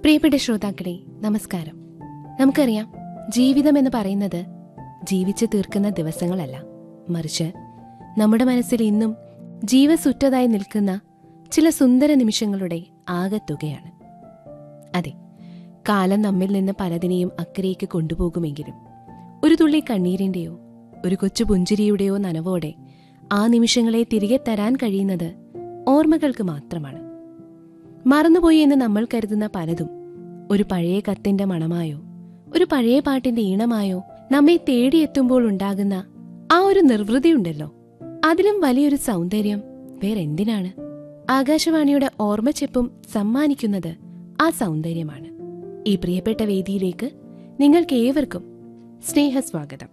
പ്രിയപ്പെട്ട ശ്രോതാക്കളെ നമസ്കാരം നമുക്കറിയാം ജീവിതം എന്ന് പറയുന്നത് ജീവിച്ചു തീർക്കുന്ന ദിവസങ്ങളല്ല മറിച്ച് നമ്മുടെ മനസ്സിൽ ഇന്നും ജീവസുറ്റതായി നിൽക്കുന്ന ചില സുന്ദര നിമിഷങ്ങളുടെ ആകത്തുകയാണ് അതെ കാലം നമ്മിൽ നിന്ന് പലതിനെയും അക്കരയ്ക്ക് കൊണ്ടുപോകുമെങ്കിലും ഒരു തുള്ളി കണ്ണീരിന്റെയോ ഒരു കൊച്ചു പുഞ്ചിരിയുടെയോ നനവോടെ ആ നിമിഷങ്ങളെ തിരികെ തരാൻ കഴിയുന്നത് ഓർമ്മകൾക്ക് മാത്രമാണ് മറന്നുപോയി എന്ന് നമ്മൾ കരുതുന്ന പലതും ഒരു പഴയ കത്തിന്റെ മണമായോ ഒരു പഴയ പാട്ടിന്റെ ഈണമായോ നമ്മെ തേടിയെത്തുമ്പോൾ ഉണ്ടാകുന്ന ആ ഒരു നിർവൃതിയുണ്ടല്ലോ അതിലും വലിയൊരു സൗന്ദര്യം വേറെന്തിനാണ് ആകാശവാണിയുടെ ഓർമ്മച്ചെപ്പും സമ്മാനിക്കുന്നത് ആ സൗന്ദര്യമാണ് ഈ പ്രിയപ്പെട്ട വേദിയിലേക്ക് നിങ്ങൾക്ക് ഏവർക്കും സ്നേഹസ്വാഗതം